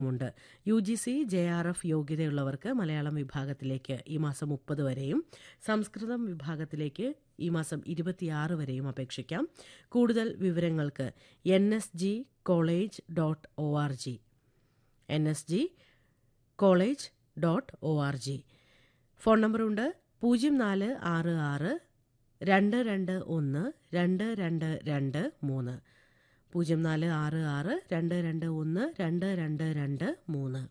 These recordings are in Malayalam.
ഉണ്ട് U G C J R F യോഗ്യതയുള്ളവർക്ക് മലയാളം വിഭാഗത്തിലേക്ക് ഈ മാസം മുപ്പത് വരെയും സംസ്കൃതം വിഭാഗത്തിലേക്ക് ഈ മാസം ഇരുപത്തിയാറ് വരെയും അപേക്ഷിക്കാം കൂടുതൽ വിവരങ്ങൾക്ക് N S G college dot O R G N S G college dot O R G phone നമ്പറുണ്ട് പൂജ്യം നാല് ആറ് ആറ് രണ്ട് രണ്ട് ഒന്ന് രണ്ട് രണ്ട് രണ്ട് മൂന്ന് പൂജ്യം നാല് ആറ് ആറ് രണ്ട് രണ്ട് ഒന്ന് രണ്ട് രണ്ട് രണ്ട് മൂന്ന്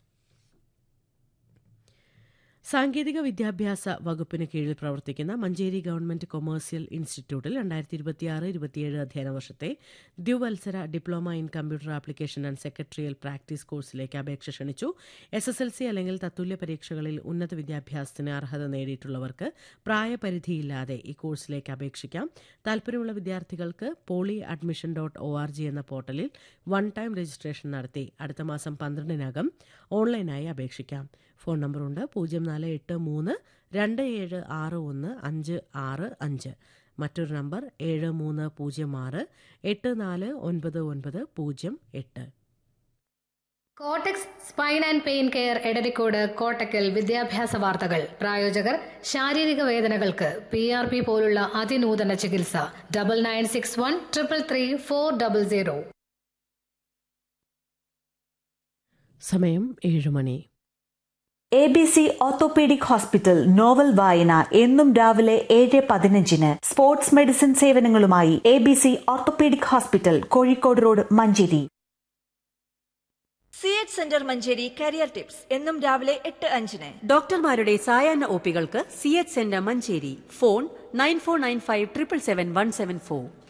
സാങ്കേതിക വിദ്യാഭ്യാസ വകുപ്പിന് കീഴിൽ പ്രവർത്തിക്കുന്ന മഞ്ചേരി ഗവൺമെന്റ് കൊമേഴ്സ്യൽ ഇൻസ്റ്റിറ്റ്യൂട്ടിൽ രണ്ടായിരത്തി ഇരുപത്തിയാറ് ഇരുപത്തിയേഴ് അധ്യയന വർഷത്തെ ദ്വിവത്സര diploma in computer application and secretarial practice കോഴ്സിലേക്ക് അപേക്ഷ ക്ഷണിച്ചു എസ് എസ് എൽ സി അല്ലെങ്കിൽ തത്തുല്യ പരീക്ഷകളിൽ ഉന്നത വിദ്യാഭ്യാസത്തിന് അർഹത നേടിയിട്ടുള്ളവർക്ക് പ്രായപരിധിയില്ലാതെ ഈ കോഴ്സിലേക്ക് അപേക്ഷിക്കാം താൽപര്യമുള്ള വിദ്യാർത്ഥികൾക്ക് poly admission dot O R G എന്ന പോർട്ടലിൽ വൺ ടൈം രജിസ്ട്രേഷൻ നടത്തി അടുത്ത മാസം പന്ത്രണ്ടിനകം ഓൺലൈനായി അപേക്ഷിക്കാം ഫോൺ നമ്പറുണ്ട് പൂജ്യം നാല് എട്ട് മൂന്ന് രണ്ട് ഏഴ് ആറ് ഒന്ന് അഞ്ച് ആറ് അഞ്ച് മറ്റൊരു നമ്പർ ഏഴ് മൂന്ന് പൂജ്യം ആറ് എട്ട് നാല് ഒൻപത് ഒൻപത് പൂജ്യം എട്ട് കോട്ടക്സ് spine and pain care Edarikode Kottakkal വിദ്യാഭ്യാസ വാർത്തകൾ പ്രായോജകർ ശാരീരിക വേദനകൾക്ക് പി ആർ പി പോലുള്ള അതിനൂതന ചികിത്സ double nine six one triple three four double zero സമയം ഏഴ് മണി A B C orthopaedic hospital novel വായന എന്നും രാവിലെ ഏഴ് പതിനഞ്ചിന് സ്പോർട്സ് മെഡിസിൻ സേവനങ്ങളുമായി A B C orthopaedic hospital Kozhikode road Manjeri C H centre Manjeri career tips എന്നും രാവിലെ എട്ട് അഞ്ചിന് ഡോക്ടർമാരുടെ സായാഹ്ന ഒപികൾക്ക് C H centre Manjeri phone nine four nine five triple seven one seven four